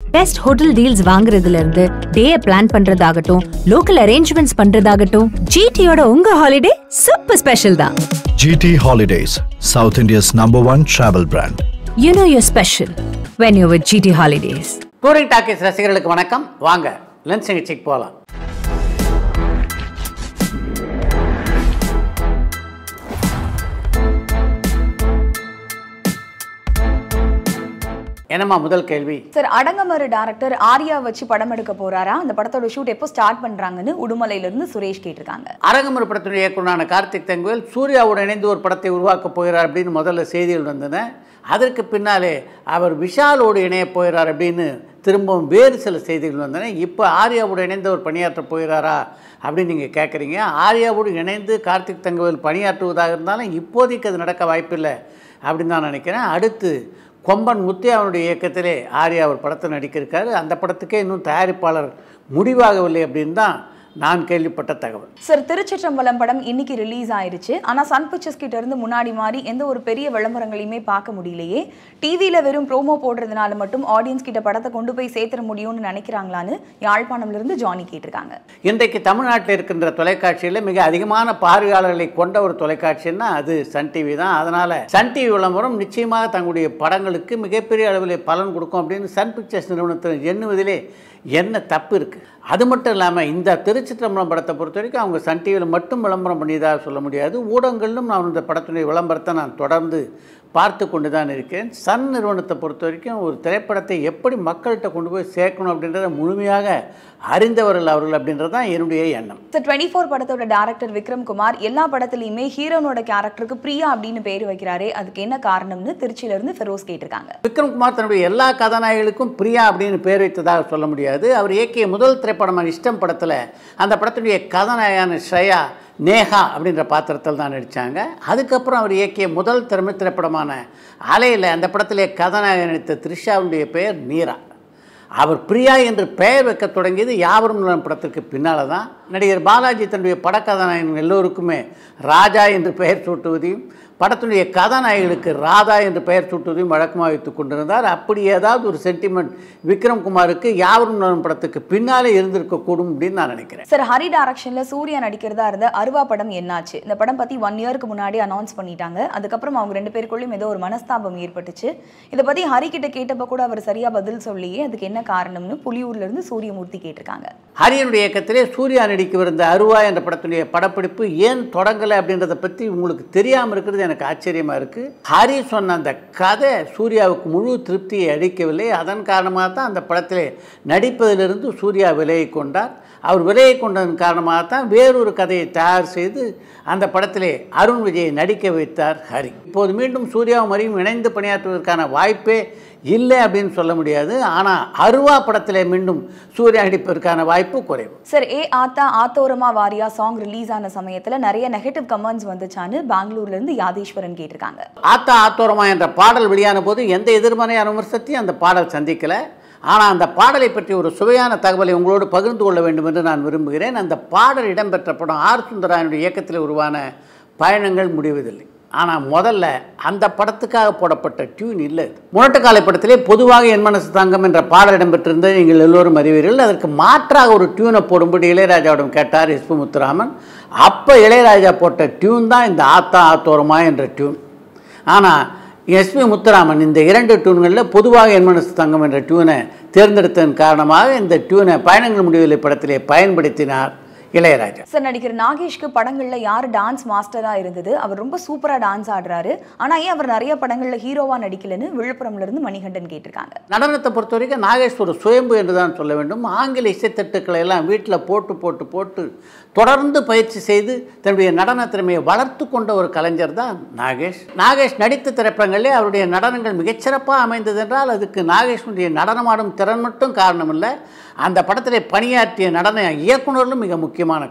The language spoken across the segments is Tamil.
பெஸ்ட் ஹோட்டல் டீல்ஸ் வாங்குறதுல இருந்து டே பிளான் பண்றதாகட்டும் லோக்கல் அரேஞ்ச்மெண்ட்ஸ் பண்றதாகட்டும் ஜிடியோட உங்க ஹாலிடே சூப்பர் ஸ்பெஷல் தான் GT Holidays, South India's number one travel brand. You know your special when you with GT holidays touring talkies ரசிகர்களுக்கு வணக்கம் வாங்க லென்ஸ் நிகழ்ச்சிக்கு போகலாம் என்னம்மா முதல் கேள்வி சார் அடங்கமறு டைரக்டர் ஆர்யா வச்சு படம் எடுக்க போறாரா அந்த படத்தோட ஷூட் எப்போ ஸ்டார்ட் பண்றாங்கன்னு உடுமலையில இருந்து சுரேஷ் கேட்டிருக்காங்க அரங்கமர் படத்தினுடைய இயக்குனரான கார்த்திக் தங்குவேல் சூர்யாவுடன் இணைந்து ஒரு படத்தை உருவாக்கப் போகிறார் அப்படின்னு முதல்ல செய்திகள் வந்தன அதற்கு பின்னாலே அவர் விஷாலோடு இணையப் போகிறார் அப்படின்னு திரும்பவும் வேறு சில செய்திகள் வந்தன இப்போ ஆர்யாவோடு இணைந்து அவர் பணியாற்றப் போகிறாரா அப்படின்னு நீங்கள் கேட்குறீங்க ஆர்யாவோடு இணைந்து கார்த்திக் தங்கவேல் பணியாற்றுவதாக இருந்தாலும் இப்போதைக்கு அது நடக்க வாய்ப்பில்லை அப்படின்னு தான் நினைக்கிறேன் அடுத்து கொம்பன் முத்தியாவுடைய இயக்கத்திலே ஆர்யா ஒரு படத்தை நடிக்கிருக்காரு அந்த படத்துக்கே இன்னும் தயாரிப்பாளர் முடிவாகவில்லை அப்படின்னு தான் நான் கேள்விப்பட்ட தகவல் சார் திருச்சிற்றம்பலம் படம் இன்னைக்கு ரிலீஸ் ஆயிருச்சு ஆனா சன் பிக்சர்ஸ் கிட்ட இருந்து முன்னாடி மாதிரி எந்த ஒரு பெரிய விளம்பரங்களையுமே பார்க்க முடியலையே டிவியில வெறும் ப்ரோமோ போடுறதுனால மட்டும் ஆடியன்ஸ் கிட்ட படத்தை கொண்டு போய் சேர்த்துற முடியும்னு நினைக்கிறாங்களான்னு யாழ்ப்பாணம்ல இருந்து ஜானி கேட்டிருக்காங்க இன்றைக்கு தமிழ்நாட்டில் இருக்கின்ற தொலைக்காட்சியில் மிக அதிகமான பார்வையாளர்களை கொண்ட ஒரு தொலைக்காட்சின்னா அது சன் டிவி தான் அதனால் சன் டிவி விளம்பரம் நிச்சயமாக தங்களுடைய படங்களுக்கு மிகப்பெரிய அளவில் பலன் கொடுக்கும் அப்படின்னு சன் பிக்சர்ஸ் நிறுவனத்தில் எண்ணுவதிலே என்ன தப்பு இருக்குது அது மட்டும் இல்லாமல் இந்த திருச்சிற்றம்பலம் படத்தை பொறுத்த வரைக்கும் அவங்க சன் டிவியில் மட்டும் விளம்பரம் பண்ணியதாக சொல்ல முடியாது ஊடகங்களிலும் நான் இந்த படத்தினுடைய விளம்பரத்தை நான் தொடர்ந்து பார்த்து கொண்டு தான் இருக்கேன் சன் நிறுவனத்தை பொறுத்த வரைக்கும் ஒரு திரைப்படத்தை எப்படி மக்கள்கிட்ட கொண்டு போய் சேர்க்கணும் அப்படின்றத முழுமையாக அறிந்தவர்கள் அவர்கள் அப்படின்றது தான் என்னுடைய எண்ணம் சார் டுவெண்ட்டி ஃபோர் படத்தோட டேரக்டர் விக்ரம் குமார் எல்லா படத்துலையுமே ஹீரோனோட கேரக்டருக்கு பிரியா அப்படின்னு பேர் வைக்கிறாரே அதுக்கு என்ன காரணம்னு திருச்சியில இருந்து ஃபெரோஸ் கேட்டிருக்காங்க விக்ரம்குமார் தன்னுடைய எல்லா கதாநாயகிகளுக்கும் பிரியா அப்படின்னு பேர் வைத்ததாக சொல்ல முடியாது அவர் இயக்கிய முதல் திரைப்படமான இஷ்டம் படத்தில் அந்த படத்தினுடைய கதாநாயகான ஸ்ரேயா நேஹா அப்படின்ற பாத்திரத்தில் தான் நடித்தாங்க அதுக்கப்புறம் அவர் இயக்கிய முதல் தமிழ் திரைப்படமான அலையில் அந்த படத்திலே கதாநாயகன் நடித்த த்ரிஷாவுடைய பெயர் நீரா அவர் பிரியா என்று பெயர் வைக்க தொடங்கியது யாவரும் நலம் படத்திற்கு பின்னால் தான் நடிகர் பாலாஜி தன்னுடைய படக்கதாநாயகன் எல்லோருக்குமே ராஜா என்று பெயர் சூட்டுவதையும் படத்தினுடைய கதாநாயகிகளுக்கு ராதா என்று பெயர் சூட்டுவதையும் வழக்கமாக வைத்துக் கொண்டிருந்தார் அப்படி ஏதாவது ஒரு சென்டிமெண்ட் விக்ரம்குமாருக்கு யாவரும் நலம் படத்துக்கு பின்னாலே இருந்திருக்கக்கூடும் அப்படின்னு நான் நினைக்கிறேன் சார் ஹரி டைரக்ஷன்ல சூர்யா நடிக்கிறதா இருந்த அருவா படம் என்னாச்சு இந்த படம் பத்தி ஒன் இயருக்கு முன்னாடி அனௌன்ஸ் பண்ணிட்டாங்க அதுக்கப்புறம் அவங்க ரெண்டு பேருக்குள்ளயும் ஏதோ ஒரு மனஸ்தாபம் ஏற்பட்டுச்சு இதை பத்தி ஹரி கிட்ட கேட்டப்ப கூட அவர் சரியா பதில் சொல்லியே அதுக்கு என்ன காரணம்னு புலியூர்ல இருந்து சூரியமூர்த்தி கேட்டிருக்காங்க ஹரியனுடைய இயக்கத்திலே சூர்யா நடிக்கவிருந்த அருவா என்ற படத்துடைய படப்பிடிப்பு ஏன் தொடங்கலை அப்படின்றத பற்றி உங்களுக்கு தெரியாமல் இருக்கிறது எனக்கு ஆச்சரியமாக இருக்குது ஹரி சொன்ன அந்த கதை சூர்யாவுக்கு முழு திருப்தியை அளிக்கவில்லை அதன் காரணமாக தான் அந்த படத்திலே நடிப்பதிலிருந்து சூர்யா விலகி கொண்டார் அவர் விலகி கொண்டதன் காரணமாக தான் வேறொரு கதையை தயார் செய்து அந்த படத்திலே அருண் விஜயை நடிக்க வைத்தார் ஹரி இப்போது மீண்டும் சூர்யாவும் ஹரியும் இணைந்து பணியாற்றுவதற்கான வாய்ப்பே இல்லை அப்படின்னு சொல்ல முடியாது ஆனால் அருவா படத்திலே மீண்டும் சூர்யா நடிப்பதற்கான வாய்ப்பு குறைவு சார் ஏ ஆத்தா ஆத்தோரமா வாரியா சாங் ரிலீஸ் ஆன சமயத்துல நிறைய நெகட்டிவ் கமெண்ட்ஸ் வந்துச்சான்னு பெங்களூர்ல இருந்து யாதீஸ்வரன் கேட்டிருக்காங்க ஆத்தா ஆத்தோரமா என்ற பாடல் வெளியான போது எந்த எதிர்மறையான விமர்சனத்தையும் அந்த பாடல் சந்திக்கலை ஆனால் அந்த பாடலை பற்றி ஒரு சுவையான தகவலை உங்களோடு பகிர்ந்து கொள்ள வேண்டும் என்று நான் விரும்புகிறேன் அந்த பாடல் இடம்பெற்ற படம் ஆர் சுந்தராயனுடைய இயக்கத்தில் உருவான பயணங்கள் முடிவதில்லை ஆனால் முதல்ல அந்த படத்துக்காக போடப்பட்ட டியூன் இல்லை இது. முரட்டுக்காலை படத்திலே பொதுவாக என் மனசு தங்கம் என்ற பாடல் இடம்பெற்றிருந்ததை நீங்கள் எல்லோரும் அறிவீர்கள் அதற்கு மாற்றாக ஒரு டியூனை போடும்படி இளையராஜாவிடம் கேட்டார் எஸ்பி முத்துராமன் அப்போ இளையராஜா போட்ட டியூன் தான் இந்த ஆத்தா ஆத்தோரமா என்ற டியூன் ஆனால் எஸ்பி முத்துராமன் இந்த இரண்டு டியூன்களில் பொதுவாக என் மனசு தங்கம் என்ற டியூனை தேர்ந்தெடுத்ததன் காரணமாக இந்த டியூனை பயணங்கள் முடிவில்லை படத்திலே பயன்படுத்தினார் இளையராஜா சார் நடிகர் நாகேஷ்க்கு படங்கள்ல யார் டான்ஸ் மாஸ்டரா இருந்தது அவர் ரொம்ப சூப்பரா டான்ஸ் ஆடுறாரு ஆனா ஏன் அவர் நிறைய படங்கள்ல ஹீரோவா நடிக்கலன்னு விழுப்புரம்ல இருந்து மணிகண்டன் கேட்டிருக்காங்க நடனத்தை பொறுத்த வரைக்கும் நாகேஷ் ஒரு சுயம்பு என்று தான் சொல்ல வேண்டும் ஆங்கில இசைத்தட்டுக்களை எல்லாம் வீட்டில் போட்டு போட்டு போட்டு தொடர்ந்து பயிற்சி செய்து தன்னுடைய நடன திறமையை வளர்த்து கொண்ட ஒரு கலைஞர் தான் நாகேஷ் நாகேஷ் நடித்த திரைப்படங்களிலே அவருடைய நடனங்கள் மிகச்சிறப்பாக அமைந்தது என்றால் அதுக்கு நாகேஷனுடைய நடனமாடும் திறன் மட்டும் காரணம் இல்லை அந்த படத்திலே பணியாற்றிய நடன இயக்குனர்களும் மிக முக்கியமான காரணம்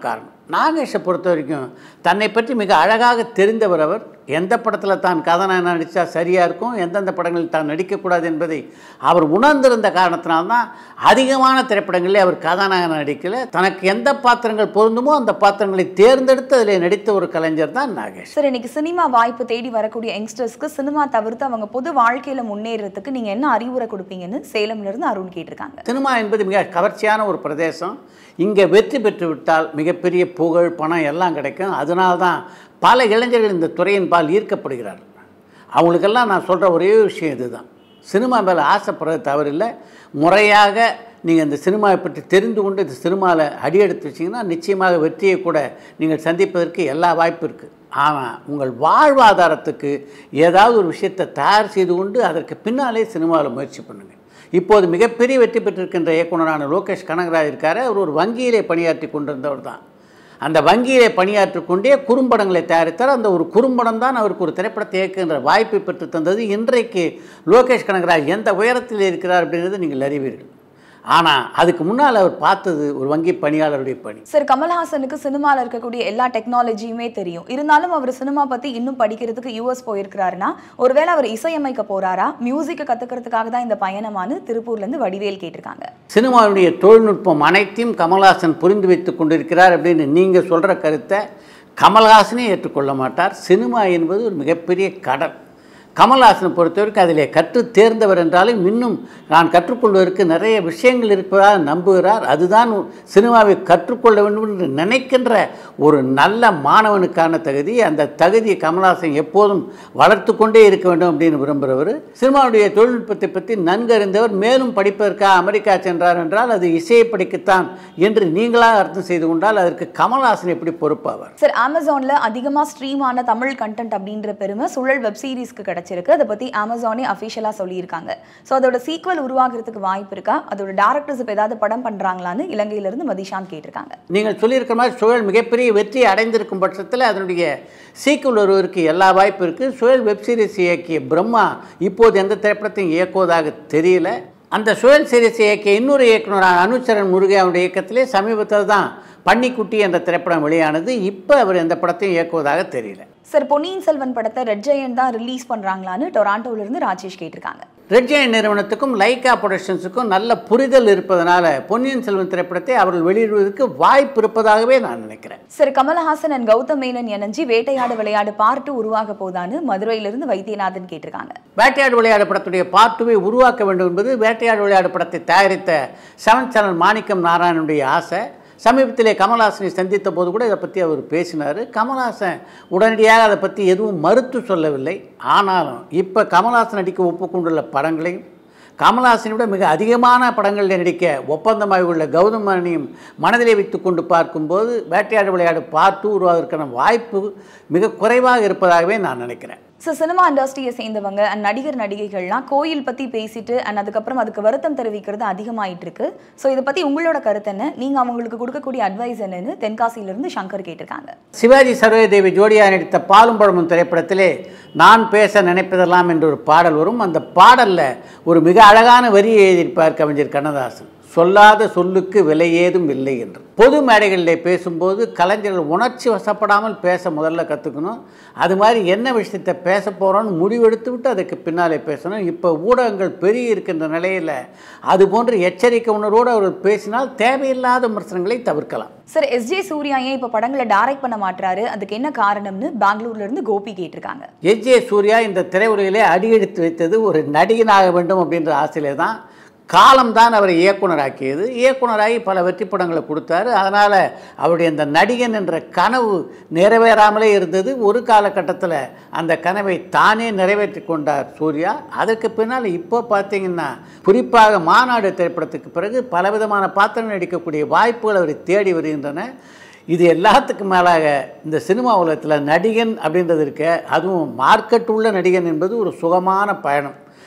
நாகேஷை பொறுத்த வரைக்கும் தன்னை பற்றி மிக அழகாக தெரிந்தவர் அவர் எந்த படத்தில் தான் கதாநாயகன் நடித்தா சரியாக இருக்கும் எந்தெந்த படங்களில் தான் நடிக்கக்கூடாது என்பதை அவர் உணர்ந்திருந்த காரணத்தினால்தான் அதிகமான திரைப்படங்களில் அவர் கதாநாயகன் நடிக்கல தனக்கு எந்த பாத்திரங்கள் பொருந்துமோ அந்த பாத்திரங்களை தேர்ந்தெடுத்து அதில் நடித்த ஒரு கலைஞர் தான் நாகேஷ் சார் இன்னைக்கு சினிமா வாய்ப்பு தேடி வரக்கூடிய யங்ஸ்டர்ஸ்க்கு சினிமா தவிர்த்து அவங்க பொது வாழ்க்கையில முன்னேறதுக்கு நீங்க என்ன அறிவுரை கொடுப்பீங்கன்னு சேலம்ல இருந்து அருண் கேட்டிருக்காங்க சினிமா என்பது மிக கவர்ச்சியான ஒரு பிரதேசம் இங்கே வெற்றி பெற்று விட்டால் மிகப்பெரிய புகழ் பணம் எல்லாம் கிடைக்கும் அதனால தான் பல இளைஞர்கள் இந்த துறையின் பால் ஈர்க்கப்படுகிறார்கள் அவங்களுக்கெல்லாம் நான் சொல்கிற ஒரே விஷயம் இதுதான் சினிமா மேலே ஆசைப்படுறது தவறில்லை முறையாக நீங்கள் இந்த சினிமாவை பற்றி தெரிந்து கொண்டு இந்த சினிமாவில் அடியெடுத்து வச்சிங்கன்னா நிச்சயமாக வெற்றியை கூட நீங்கள் சந்திப்பதற்கு எல்லா வாய்ப்பு இருக்குது ஆனால் உங்கள் வாழ்வாதாரத்துக்கு ஏதாவது ஒரு விஷயத்தை தயார் செய்து கொண்டு அதற்கு பின்னாலே சினிமாவில் முயற்சி பண்ணுங்கள் இப்போது மிகப்பெரிய வெற்றி பெற்றிருக்கின்ற இயக்குனரான லோகேஷ் கனகராஜ் இருக்காரு அவர் ஒரு வங்கியிலே பணியாற்றி கொண்டிருந்தவர் தான் அந்த வங்கியிலே பணியாற்றி கொண்டே குறும்படங்களை தயாரித்தார் அந்த ஒரு குறும்படம் தான் அவருக்கு ஒரு திரைப்படத்தை இயக்குகின்ற வாய்ப்பை பெற்று தந்தது இன்றைக்கு லோகேஷ் கனகராஜ் எந்த உயரத்தில் இருக்கிறார் அப்படிங்கிறது நீங்கள் அறிவீர்கள் ஆனால் அதுக்கு முன்னால் அவர் பார்த்தது ஒரு வங்கி பணியாளருடைய பணி சார் கமல்ஹாசனுக்கு சினிமால இருக்கக்கூடிய எல்லா டெக்னாலஜியுமே தெரியும் இருந்தாலும் அவர் சினிமா பத்தி இன்னும் படிக்கிறதுக்கு யூஎஸ் போயிருக்கிறாருன்னா ஒருவேளை அவர் இசையமைக்க போறாரா மியூசிக்கை கத்துக்கிறதுக்காக தான் இந்த பயணமானு திருப்பூர்ல இருந்து வடிவேல் கேட்டிருக்காங்க சினிமாவுடைய தொழில்நுட்பம் அனைத்தையும் கமல்ஹாசன் புரிந்து வைத்து கொண்டிருக்கிறார் அப்படின்னு நீங்கள் சொல்கிற கருத்தை கமல்ஹாசனே ஏற்றுக்கொள்ள மாட்டார் சினிமா என்பது ஒரு மிகப்பெரிய கடல் கமல்ஹாசனை பொறுத்தவரைக்கும் அதிலே கற்று தேர்ந்தவர் என்றாலும் இன்னும் நான் கற்றுக்கொள்வதற்கு நிறைய விஷயங்கள் இருப்பதாக நம்புகிறார் அதுதான் சினிமாவை கற்றுக்கொள்ள வேண்டும் என்று நினைக்கின்ற ஒரு நல்ல மாணவனுக்கான தகுதி அந்த தகுதியை கமல்ஹாசன் எப்போதும் வளர்த்து கொண்டே இருக்க வேண்டும் அப்படின்னு விரும்புகிறவர் சினிமாவுடைய தொழில்நுட்பத்தை பற்றி நன்கு அறிந்தவர் மேலும் படிப்பதற்காக அமெரிக்கா சென்றார் என்றால் அது இசையை படிக்கத்தான் என்று நீங்களாக அர்த்தம் செய்து கொண்டால் அதற்கு கமல்ஹாசன் எப்படி பொறுப்பாவார் சார் அமேசான்ல அதிகமா ஸ்ட்ரீம் ஆன தமிழ் கண்டென்ட் அப்படின்ற பெருமை சுழல் வெப் சீரிஸ்க்கு கிடைச்சிருக்கு அதை பத்தி அமேசானே அஃபிஷியலா சொல்லியிருக்காங்க ஸோ அதோட சீக்வல் உருவாகிறதுக்கு வாய்ப்பு இருக்கா அதோட டேரக்டர்ஸ் இப்போ ஏதாவது படம் பண்றாங்களான்னு இலங்கையில இருந்து மதிஷாந்த் கேட்டிருக்காங்க நீங்கள் சொல்லியிருக்கிற மாதிரி சுழல் மிகப்பெரிய வெற்றி அடைந்திருக்கும் பட்சத்தில் அதனுடைய சீக்குவல் வருவதற்கு எல்லா வாய்ப்பு இருக்குது சுழல் வெப்சீரிஸ் இயக்கிய பிரம்மா இப்போது எந்த திரைப்படத்தையும் இயக்குவதாக தெரியல அந்த சுழல் சீரிஸ் இயக்கிய இன்னொரு இயக்குனரான அனுச்சரன் முருகையாவுடைய இயக்கத்திலே சமீபத்தில் தான் பன்னிக்குட்டி என்ற திரைப்படம் வெளியானது இப்போ அவர் எந்த படத்தையும் இயக்குவதாக தெரியல சார் பொன்னியின் செல்வன் படத்தை ரெட் ஜெயன் தான் ரிலீஸ் பண்றாங்களான்னு டொராண்டோல இருந்து ராஜேஷ் கேட்டிருக்காங்க ரெட் ஜெயண்ட் நிறுவனத்துக்கும் லைக்கா ப்ரொடக்ஷன்ஸுக்கும் நல்ல புரிதல் இருப்பதனால பொன்னியின் செல்வன் திரைப்படத்தை அவர்கள் வெளியிடுவதற்கு வாய்ப்பு இருப்பதாகவே நான் நினைக்கிறேன் சார் கமலஹாசன் அண்ட் கௌதம் மேனன் இணைஞ்சு வேட்டையாடு விளையாடு பார்ட் உருவாக போதான்னு மதுரையிலிருந்து வைத்தியநாதன் கேட்டிருக்காங்க வேட்டையாடு விளையாடு படத்துடைய பார்ட்டுவை உருவாக்க வேண்டும் என்பது வேட்டையாடு விளையாடு படத்தை தயாரித்த செவன் சேனல் மாணிக்கம் நாராயணனுடைய ஆசை சமீபத்திலே கமல்ஹாசனை சந்தித்த போது கூட இதை பற்றி அவர் பேசினார் கமல்ஹாசன் உடனடியாக அதை பற்றி எதுவும் மறுத்து சொல்லவில்லை ஆனாலும் இப்போ கமல்ஹாசன் நடிக்க ஒப்புக்கொண்டுள்ள படங்களையும் கமல்ஹாசனை விட மிக அதிகமான படங்களில் நடிக்க ஒப்பந்தமாகி உள்ள கௌதம் மேனனையும் மனதிலே வைத்து கொண்டு பார்க்கும்போது வேட்டையாடு விளையாடு பார்த்து உருவாவதற்கான வாய்ப்பு மிக குறைவாக இருப்பதாகவே நான் நினைக்கிறேன் ஸோ சினிமா இண்டஸ்ட்ரியை சேர்ந்தவங்க அண்ட் நடிகர் நடிகைகள்லாம் கோயில் பற்றி பேசிட்டு அண்ட் அதுக்கப்புறம் அதுக்கு வருத்தம் தெரிவிக்கிறது அதிகமாயிட்டு இருக்கு ஸோ இதை பற்றி உங்களோட கருத்து என்ன நீங்கள் அவங்களுக்கு கொடுக்கக்கூடிய அட்வைஸ் என்னன்னு தென்காசியிலிருந்து சங்கர் கேட்டிருக்காங்க சிவாஜி சரோஜதேவி ஜோடியாக நடித்த பாலும் பழமும் திரைப்படத்திலே நான் பேச நினைப்பதெல்லாம் என்ற ஒரு பாடல் வரும் அந்த பாடலில் ஒரு மிக அழகான வரியை எழுதியிருப்பார் கவிஞர் கண்ணதாசன் சொல்லாத சொல்லுக்கு விலை ஏதும் இல்லை என்று பொது மேடைகளிலே பேசும்போது கலைஞர்கள் உணர்ச்சி வசப்படாமல் பேச முதல்ல கற்றுக்கணும் அது மாதிரி என்ன விஷயத்தை பேச போகிறோன்னு முடிவெடுத்து விட்டு அதுக்கு பின்னாலே பேசணும் இப்போ ஊடகங்கள் பெருகி இருக்கின்ற நிலையில் அது போன்ற எச்சரிக்கை உணர்வோடு அவர்கள் பேசினால் தேவையில்லாத விமர்சனங்களை தவிர்க்கலாம் சார் எஸ்ஜே சூர்யா ஏன் இப்போ படங்களை டைரக்ட் பண்ண மாட்டாரு அதுக்கு என்ன காரணம்னு பெங்களூர்ல இருந்து கோபி கேட்டிருக்காங்க எஸ் ஜே சூர்யா இந்த திரையுலகிலே அடியெடுத்து வைத்தது ஒரு நடிகனாக வேண்டும் அப்படின்ற ஆசையிலே தான் காலம்தான் அவரை இயக்குனராக்கியது இயக்குனராகி பல வெற்றி படங்களை கொடுத்தாரு அதனால் அவருடைய அந்த நடிகன் என்ற கனவு நிறைவேறாமலே இருந்தது ஒரு காலகட்டத்தில் அந்த கனவை தானே நிறைவேற்றி கொண்டார் சூர்யா அதற்கு பின்னால் இப்போ பார்த்தீங்கன்னா குறிப்பாக மாநாடு திரைப்படத்துக்கு பிறகு பலவிதமான பாத்திரங்கள் நடிக்கக்கூடிய வாய்ப்புகள் அவரை தேடி வருகின்றன இது எல்லாத்துக்கும் மேலாக இந்த சினிமா உலகத்தில் நடிகன் அப்படின்றது இருக்க அதுவும் மார்க்கெட் உள்ள நடிகன் என்பது ஒரு சுகமான பயணம்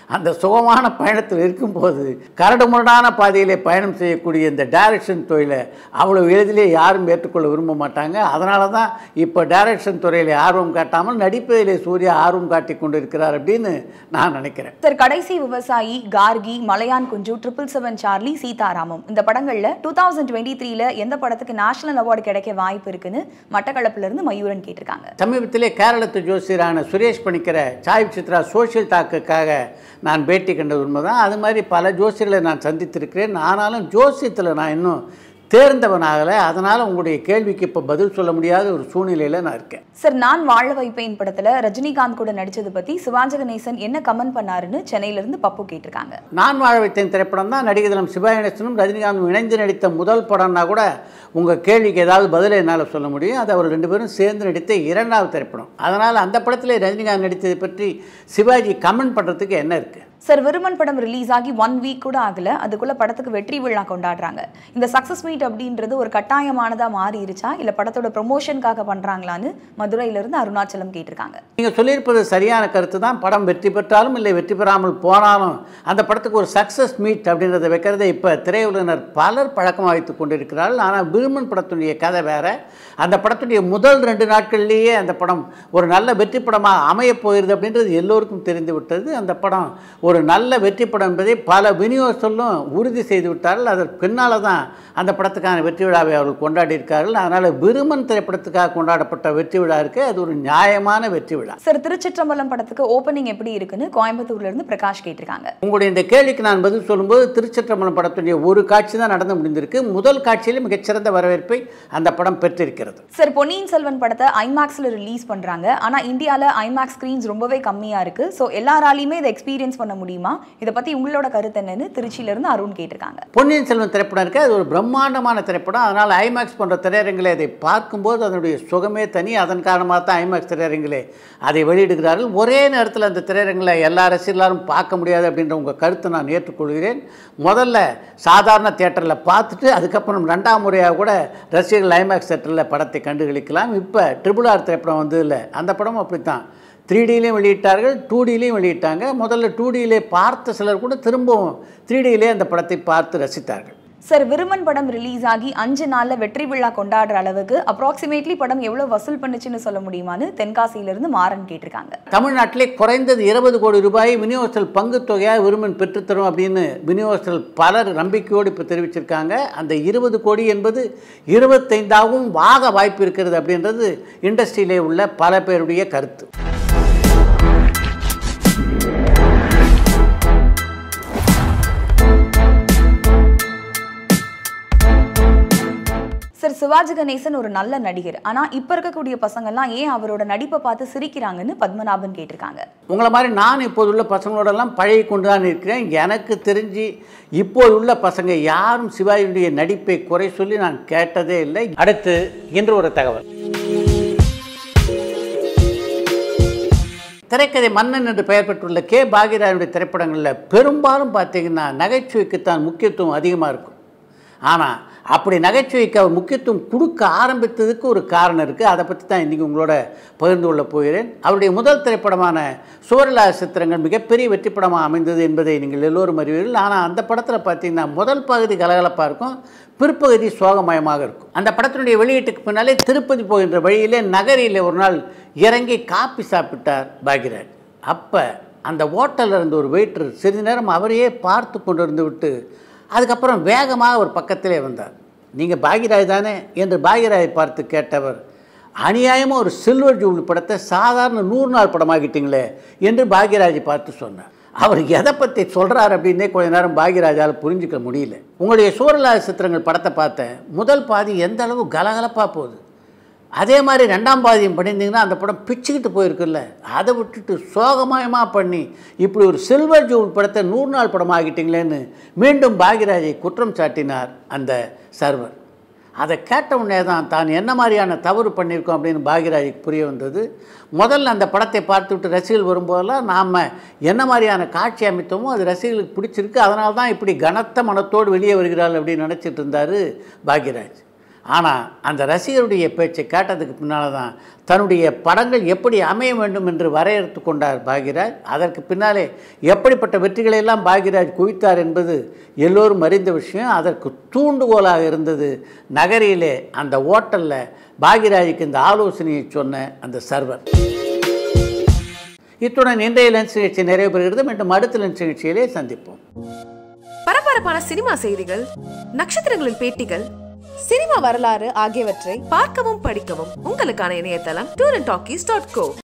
அந்த சுகமான பயணத்தில் இருக்கும்போது கரடுமுரடான பாதையிலே பயணம் செய்யக்கூடிய இந்த டைரக்ஷன் தொழிலை அவ்வளோ எளிதிலே யாரும் ஏற்றுக்கொள்ள விரும்ப மாட்டாங்க அதனால தான் இப்போ டைரக்ஷன் துறையில் ஆர்வம் காட்டாமல் நடிப்பதிலே சூர்யா ஆர்வம் காட்டி கொண்டு இருக்கிறார் அப்படின்னு நான் நினைக்கிறேன் சார் கடைசி விவசாயி கார்கி மலையான் குஞ்சு ட்ரிபிள் செவன் சார்லி சீதாராமம் இந்த படங்கள்ல டூ தௌசண்ட் டுவெண்ட்டி த்ரீல எந்த படத்துக்கு நேஷனல் அவார்டு கிடைக்க வாய்ப்பு இருக்குன்னு மட்டக்களப்புல இருந்து மயூரன் கேட்டிருக்காங்க சமீபத்திலே கேரளத்து ஜோசியரான சுரேஷ் பணிக்கிற சாய் சித்ரா சோஷியல் டாக்குக்காக நான் பேட்டி கண்டது உண்மைதான் அது மாதிரி பல ஜோசியர்களை நான் சந்தித்திருக்கிறேன் ஆனாலும் ஜோசியத்தில் நான் இன்னும் தேர்ந்தவனாகலை அதனால் உங்களுடைய கேள்விக்கு இப்போ பதில் சொல்ல முடியாத ஒரு சூழ்நிலையில் நான் இருக்கேன் சார் நான் வாழ வைப்பேன் படத்துல ரஜினிகாந்த் கூட நடிச்சது பத்தி சிவாஜி கணேசன் என்ன கமெண்ட் பண்ணாருன்னு சென்னையில இருந்து பப்பு கேட்டிருக்காங்க நான் வாழ வைத்தேன் திரைப்படம் தான் நடிகர் தினம் சிவாயணேசனும் ரஜினிகாந்தும் இணைந்து நடித்த முதல் படம்னா கூட உங்கள் கேள்விக்கு ஏதாவது பதிலை என்னால் சொல்ல முடியும் அது அவர் ரெண்டு பேரும் சேர்ந்து நடித்த இரண்டாவது திரைப்படம் அதனால் அந்த படத்திலே ரஜினிகாந்த் நடித்ததை பற்றி சிவாஜி கமெண்ட் பண்ணுறதுக்கு என்ன இருக்குது சார் விருமன் படம் ரிலீஸ் ஆகி ஒன் வீக் கூட ஆகல அதுக்குள்ள படத்துக்கு வெற்றி விழா கொண்டாடுறாங்க இந்த சக்சஸ் மீட் அப்படின்றது ஒரு கட்டாயமானதா மாறிடுச்சா இல்ல படத்தோட ப்ரொமோஷனுக்காக பண்றாங்களான்னு மதுரையில இருந்து அருணாச்சலம் கேட்டிருக்காங்க நீங்கள் சொல்லியிருப்பது சரியான கருத்து தான் படம் வெற்றி பெற்றாலும் இல்லை வெற்றி பெறாமல் போனாலும் அந்த படத்துக்கு ஒரு சக்ஸஸ் மீட் அப்படின்றத வைக்கிறத இப்போ திரையுலகினர் பலர் பழக்கமாக வைத்து கொண்டிருக்கிறார்கள் ஆனால் விருமன் படத்துடைய கதை வேற அந்த படத்துடைய முதல் ரெண்டு நாட்கள்லேயே அந்த படம் ஒரு நல்ல வெற்றி படமாக அமையப் போகிறது அப்படின்றது எல்லோருக்கும் தெரிந்து விட்டது அந்த படம் ஒரு நல்ல வெற்றி படம் என்பதை பல விநியோகஸ்தர்களும் உறுதி செய்து விட்டார்கள் அதற்கு பின்னால் தான் அந்த படத்துக்கான வெற்றி விழாவை அவர்கள் கொண்டாடி இருக்கார்கள் அதனால் விருமன் திரைப்படத்துக்காக கொண்டாடப்பட்ட வெற்றி விழா இருக்கு அது ஒரு நியாயமான வெற்றி விழா சார் திருச்சிற்றம்பலம் படத்துக்கு ஓப்பனிங் எப்படி இருக்குன்னு கோயம்புத்தூர்ல இருந்து பிரகாஷ் கேட்டிருக்காங்க உங்களுடைய இந்த கேள்விக்கு நான் பதில் சொல்லும்போது திருச்சிற்றம்பலம் படத்துடைய ஒரு காட்சி தான் நடந்து முடிந்திருக்கு முதல் காட்சியில் மிகச்சிறந்த வரவேற்பை அந்த படம் பெற்றிருக்கிறது சார் பொன்னியின் செல்வன் படத்தை ஐமேக்ஸ்ல ரிலீஸ் பண்றாங்க ஆனா இந்தியால ஐமேக்ஸ் ஸ்கிரீன்ஸ் ரொம்பவே கம்மியா இருக்கு ஸோ எல்லாராலையுமே இதை எக்ஸ்பீரியன்ஸ் பண்ண முடியுமா இதை பத்தி உங்களோட கருத்து என்னன்னு திருச்சியில இருந்து அருண் கேட்டிருக்காங்க பொன்னியின் செல்வன் திரைப்படம் இருக்கு அது ஒரு பிரம்மாண்டமான திரைப்படம் அதனால் ஐமேக்ஸ் போன்ற திரையரங்களை அதை பார்க்கும்போது அதனுடைய சுகமே தனி அதன் காரணமாக தான் ஐமேக்ஸ் திரையரங்கிலே அதை வெளியிடுகிறார்கள் ஒரே நேரத்தில் அந்த திரையரங்களை எல்லா ரசிகர்களாலும் பார்க்க முடியாது அப்படின்ற உங்கள் கருத்தை நான் ஏற்றுக்கொள்கிறேன் முதல்ல சாதாரண தியேட்டரில் பார்த்துட்டு அதுக்கப்புறம் ரெண்டாம் முறையாக கூட ரசிகர்கள் ஐமேக்ஸ் தியேட்டரில் படத்தை கண்டுகளிக்கலாம் இப்போ ட்ரிபிள் ஆர் திரைப்படம் வந்து இல்லை அந்த படம் அப்படித்தான் த்ரீ டிலையும் வெளியிட்டார்கள் டூ டிலையும் வெளியிட்டாங்க முதல்ல டூ டியிலே பார்த்த சிலர் கூட திரும்பவும் த்ரீ டியிலே அந்த படத்தை பார்த்து ரசித்தார்கள் சார் விருமன் படம் ரிலீஸ் ஆகி அஞ்சு நாள்ல வெற்றி விழா கொண்டாடுற அளவுக்கு அப்ராக்சிமேட்லி படம் எவ்வளவு வசூல் பண்ணுச்சுன்னு சொல்ல முடியுமான்னு தென்காசியில இருந்து மாறன் கேட்டிருக்காங்க தமிழ்நாட்டிலே குறைந்தது இருபது கோடி ரூபாய் விநியோகஸ்தல் பங்குத் தொகையாக விரும்பன் பெற்றுத்தரும் அப்படின்னு விநியோகஸ்தல் பலர் நம்பிக்கையோடு இப்போ தெரிவிச்சிருக்காங்க அந்த இருபது கோடி என்பது இருபத்தைந்தாகவும் வாக வாய்ப்பு இருக்கிறது அப்படின்றது இண்டஸ்ட்ரியிலே உள்ள பல பேருடைய கருத்து சார் சிவாஜி கணேசன் ஒரு நல்ல நடிகர் ஆனா இப்ப இருக்கக்கூடிய பசங்கள்லாம் ஏன் அவரோட நடிப்பை பார்த்து சிரிக்கிறாங்கன்னு பத்மநாபன் கேட்டிருக்காங்க உங்களை மாதிரி நான் இப்போது உள்ள பசங்களோடெல்லாம் பழகி கொண்டு தான் இருக்கிறேன் எனக்கு தெரிஞ்சு இப்போது உள்ள பசங்க யாரும் சிவாஜியுடைய நடிப்பை குறை சொல்லி நான் கேட்டதே இல்லை அடுத்து இன்று ஒரு தகவல் திரைக்கதை மன்னன் என்று பெயர் பெற்றுள்ள கே பாகிராஜனுடைய திரைப்படங்களில் பெரும்பாலும் பார்த்தீங்கன்னா நகைச்சுவைக்குத்தான் முக்கியத்துவம் அதிகமாக இருக்கும் ஆனால் அப்படி நகைச்சுவைக்கு அவர் முக்கியத்துவம் கொடுக்க ஆரம்பித்ததுக்கு ஒரு காரணம் இருக்குது அதை பற்றி தான் இன்றைக்கி உங்களோட பகிர்ந்து கொள்ள போகிறேன் அவருடைய முதல் திரைப்படமான சுவரலா சித்திரங்கள் மிகப்பெரிய வெற்றி படமாக அமைந்தது என்பதை நீங்கள் எல்லோரும் அறிவீர்கள் ஆனால் அந்த படத்தில் பார்த்தீங்கன்னா முதல் பகுதி கலகலப்பாக இருக்கும் பிற்பகுதி சோகமயமாக இருக்கும் அந்த படத்தினுடைய வெளியீட்டுக்கு பின்னாலே திருப்பதி போகின்ற வழியிலே நகரில் ஒரு நாள் இறங்கி காப்பி சாப்பிட்டார் பாக்யராஜ் அப்போ அந்த ஹோட்டலில் இருந்த ஒரு வெயிட்டர் சிறிது நேரம் அவரையே பார்த்து கொண்டு இருந்து விட்டு அதுக்கப்புறம் வேகமாக அவர் பக்கத்திலே வந்தார் நீங்கள் பாக்யராஜ் தானே என்று பாக்யராஜை பார்த்து கேட்டவர் அநியாயமாக ஒரு சில்வர் ஜூப்ளி படத்தை சாதாரண நூறு நாள் படமாக்கிட்டீங்களே என்று பாக்யராஜை பார்த்து சொன்னார் அவர் எதை பற்றி சொல்கிறார் அப்படின்னே கொஞ்ச நேரம் பாக்யராஜால் புரிஞ்சிக்க முடியல உங்களுடைய சூரலாத சித்திரங்கள் படத்தை பார்த்தேன் முதல் பாதி எந்த அளவு கலகலப்பாக போகுது அதே மாதிரி ரெண்டாம் பாதியும் பண்ணியிருந்தீங்கன்னா அந்த படம் பிச்சுக்கிட்டு போயிருக்குல்ல அதை விட்டுட்டு சோகமயமாக பண்ணி இப்படி ஒரு சில்வர் ஜூல் படத்தை நூறு நாள் படம் ஆகிட்டீங்களேன்னு மீண்டும் பாக்யராஜை குற்றம் சாட்டினார் அந்த சர்வர் அதை கேட்ட உடனே தான் தான் என்ன மாதிரியான தவறு பண்ணியிருக்கோம் அப்படின்னு பாக்யராஜுக்கு புரிய வந்தது முதல்ல அந்த படத்தை பார்த்துவிட்டு ரசிகர்கள் வரும்போதெல்லாம் நாம் என்ன மாதிரியான காட்சி அமைத்தோமோ அது ரசிகர்களுக்கு பிடிச்சிருக்கு அதனால தான் இப்படி கனத்த மனத்தோடு வெளியே வருகிறாள் அப்படின்னு நினச்சிட்டு இருந்தார் பாக்யராஜ் ஆனால் அந்த ரசிகருடைய பேச்சை கேட்டதுக்கு பின்னால் தான் தன்னுடைய படங்கள் எப்படி அமைய வேண்டும் என்று வரையறுத்து கொண்டார் பாக்யராஜ் அதற்கு பின்னாலே எப்படிப்பட்ட வெற்றிகளை எல்லாம் பாக்யராஜ் குவித்தார் என்பது எல்லோரும் அறிந்த விஷயம் அதற்கு தூண்டுகோலாக இருந்தது நகரிலே அந்த ஓட்டலில் பாக்யராஜுக்கு இந்த ஆலோசனையை சொன்ன அந்த சர்வர் இத்துடன் இன்றைய லென்ஸ் நிகழ்ச்சி நிறைவு பெறுகிறது மீண்டும் அடுத்த லென்ஸ் நிகழ்ச்சியிலே சந்திப்போம் பரபரப்பான சினிமா செய்திகள் நட்சத்திரங்களின் பேட்டிகள் சினிமா வரலாறு ஆகியவற்றை பார்க்கவும் படிக்கவும் உங்களுக்கான இணையதளம் tour and talkies dot go